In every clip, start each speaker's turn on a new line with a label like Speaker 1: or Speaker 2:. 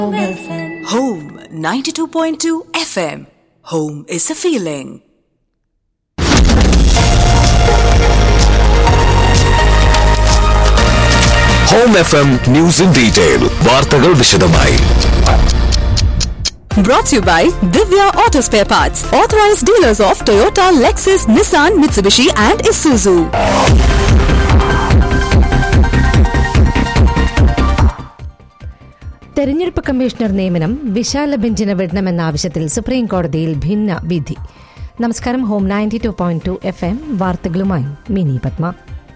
Speaker 1: Home 92.2 FM. Home is a feeling.
Speaker 2: Home F M news in detail വാർത്തകൾ വിശദമായി
Speaker 1: Brought to you by Divya Auto Spare Parts, authorized dealers of Toyota, Lexus, Nissan, Mitsubishi, and Isuzu.
Speaker 3: തെരഞ്ഞെടുപ്പ് കമ്മീഷണർ നിയമനം വിശാല ബെഞ്ചിന് വിടണമെന്ന ആവശ്യത്തിൽ supreme കോടതിയിൽ ഭിന്ന വിധി നമസ്കാരം home ninety two point two F M വാർത്തകളുമായി മിനി പത്മ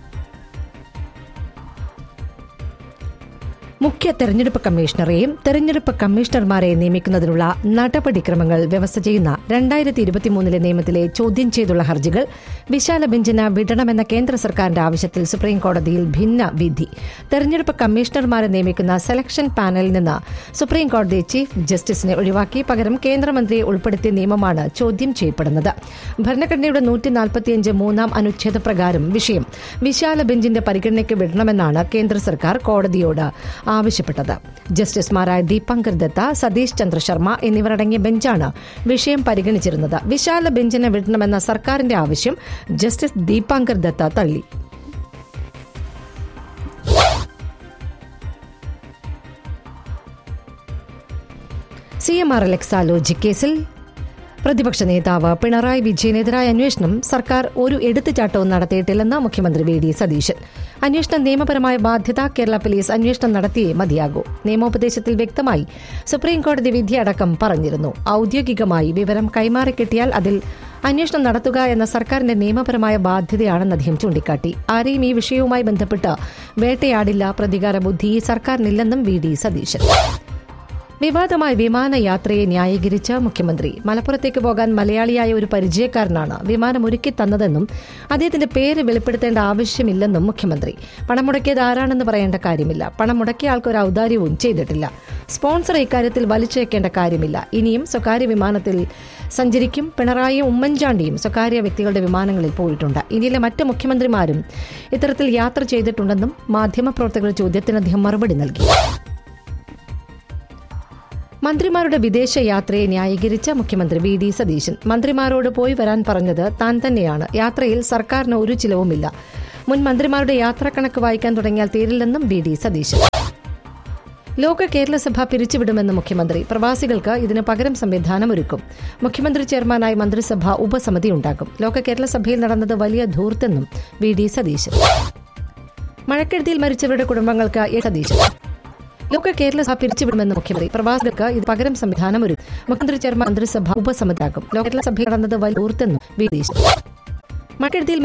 Speaker 3: മുഖ്യ തെരഞ്ഞെടുപ്പ് കമ്മീഷണറെയും തെരഞ്ഞെടുപ്പ് കമ്മീഷണർമാരെയും നിയമിക്കുന്നതിനുള്ള നടപടിക്രമങ്ങൾ വ്യവസ്ഥ ചെയ്യുന്ന രണ്ടായിരത്തി ഇരുപത്തിമൂന്നിലെ നിയമത്തിലെ ചോദ്യം ചെയ്തുള്ള ഹർജികൾ വിശാല ബെഞ്ചിന് വിടണമെന്ന കേന്ദ്ര സർക്കാരിന്റെ ആവശ്യത്തിൽ സുപ്രീം കോടതിയിൽ ഭിന്ന വിധി തെരഞ്ഞെടുപ്പ് കമ്മീഷണർമാരെ നിയമിക്കുന്ന സെലക്ഷൻ പാനലിൽ നിന്ന് സുപ്രീം കോടതി ചീഫ് ജസ്റ്റിസിനെ ഒഴിവാക്കി പകരം കേന്ദ്രമന്ത്രിയെ ഉൾപ്പെടുത്തിയ നിയമമാണ് ചോദ്യം ചെയ്യപ്പെടുന്നത് ഭരണഘടനയുടെ നൂറ്റി നാൽപ്പത്തിയഞ്ച് മൂന്നാം അനുച്ഛേദ പ്രകാരം വിഷയം വിശാല ബെഞ്ചിന്റെ പരിഗണനയ്ക്ക് വിടണമെന്നാണ് കേന്ദ്ര സർക്കാർ കോടതിയോട് ആവശ്യപ്പെട്ടത് ജസ്റ്റിസുമാരായ ദീപങ്കർ ദത്ത സതീഷ് ചന്ദ്ര ശർമ്മ എന്നിവരടങ്ങിയ ബെഞ്ചാണ് വിഷയം പരിഗണിച്ചിരുന്നത് വിശാല ബെഞ്ചിനെ വിടണമെന്ന സർക്കാരിന്റെ ആവശ്യം ജസ്റ്റിസ് ദീപാങ്കർ ദത്ത തള്ളി C M R L Exalogic കേസിൽ പ്രതിപക്ഷ നേതാവ് പിണറായി വിജയനെതിരായ അന്വേഷണം സർക്കാർ ഒരു എടുത്തുചാട്ടവും നടത്തിയിട്ടില്ലെന്ന് മുഖ്യമന്ത്രി വി ഡി സതീശൻ അന്വേഷണം നിയമപരമായ ബാധ്യത കേരള പോലീസ് അന്വേഷണം നടത്തിയേ മതിയാകൂ നിയമോപദേശത്തിൽ വ്യക്തമായി സുപ്രീംകോടതി വിധി അടക്കം പറഞ്ഞിരുന്നു ഔദ്യോഗികമായി വിവരം കൈമാറിക്കിട്ടിയാൽ അതിൽ അന്വേഷണം നടത്തുക എന്ന സർക്കാരിന്റെ നിയമപരമായ ബാധ്യതയാണെന്ന് അദ്ദേഹം ചൂണ്ടിക്കാട്ടി ആരെയും ഈ വിഷയവുമായി ബന്ധപ്പെട്ട് വേട്ടയാടില്ല പ്രതികാര ബുദ്ധി സർക്കാരിനില്ലെന്നും വി ഡി സതീശൻ വിവാദമായ വിമാനയാത്രയെ ന്യായീകരിച്ച മുഖ്യമന്ത്രി മലപ്പുറത്തേക്ക് പോകാൻ മലയാളിയായ ഒരു പരിചയക്കാരനാണ് വിമാനം ഒരുക്കി തന്നതെന്നും അദ്ദേഹത്തിന്റെ പേര് വെളിപ്പെടുത്തേണ്ട ആവശ്യമില്ലെന്നും മുഖ്യമന്ത്രി പണം മുടക്കിയത് ആരാണെന്ന് പറയേണ്ട കാര്യമില്ല പണം മുടക്കിയ ആൾക്ക് ഒരു ഔദാര്യവും ചെയ്തിട്ടില്ല സ്പോൺസർ ഇക്കാര്യത്തിൽ വലിച്ചേക്കേണ്ട കാര്യമില്ല ഇനിയും സ്വകാര്യ വിമാനത്തിൽ സഞ്ചരിക്കും പിണറായിയും ഉമ്മൻചാണ്ടിയും സ്വകാര്യ വ്യക്തികളുടെ വിമാനങ്ങളിൽ പോയിട്ടുണ്ട് ഇന്ത്യയിലെ മറ്റ് മുഖ്യമന്ത്രിമാരും ഇത്തരത്തിൽ യാത്ര ചെയ്തിട്ടുണ്ടെന്നും മാധ്യമപ്രവർത്തകരുടെ ചോദ്യത്തിന് അദ്ദേഹം മറുപടി നൽകി മന്ത്രിമാരുടെ വിദേശ യാത്രയെ ന്യായീകരിച്ച മുഖ്യമന്ത്രി വി ഡി സതീശൻ മന്ത്രിമാരോട് പോയി വരാൻ പറഞ്ഞത് താൻ തന്നെയാണ് യാത്രയിൽ സർക്കാരിന് ഒരു ചിലവുമില്ല മുൻ മന്ത്രിമാരുടെ യാത്രാക്കണക്ക് വായിക്കാൻ തുടങ്ങിയാൽ തീരില്ലെന്നും വി ഡി സതീശൻ ലോക കേരള സഭ പിരിച്ചുവിടുമെന്ന് മുഖ്യമന്ത്രി പ്രവാസികൾക്ക് ഇതിന് പകരം സംവിധാനം ഒരുക്കും മുഖ്യമന്ത്രി ചെയർമാനായി മന്ത്രിസഭ ഉപസമിതി ഉണ്ടാക്കും ലോക കേരള സഭയിൽ നടന്നത് വലിയ ധൂർത്തെന്നും വി ഡി സതീശൻ മഴക്കെടുതിയിൽ മരിച്ചവരുടെ കുടുംബങ്ങൾക്ക് എ സതീശൻ ലോക കേരള സഭ പിരിച്ചുവിടുമെന്ന് മുഖ്യമന്ത്രി പ്രവാസികൾക്ക് ഇത് പകരം സംവിധാനം ഒരു മുഖ്യമന്ത്രി ചെയർമാൻ മന്ത്രിസഭ ഉപസമിതിയാക്കും ലോക കേരള സഭയിൽ നടന്നത് വലിയ ഊർത്തെന്നും വി ഡി മഴക്കെടുതിയിൽ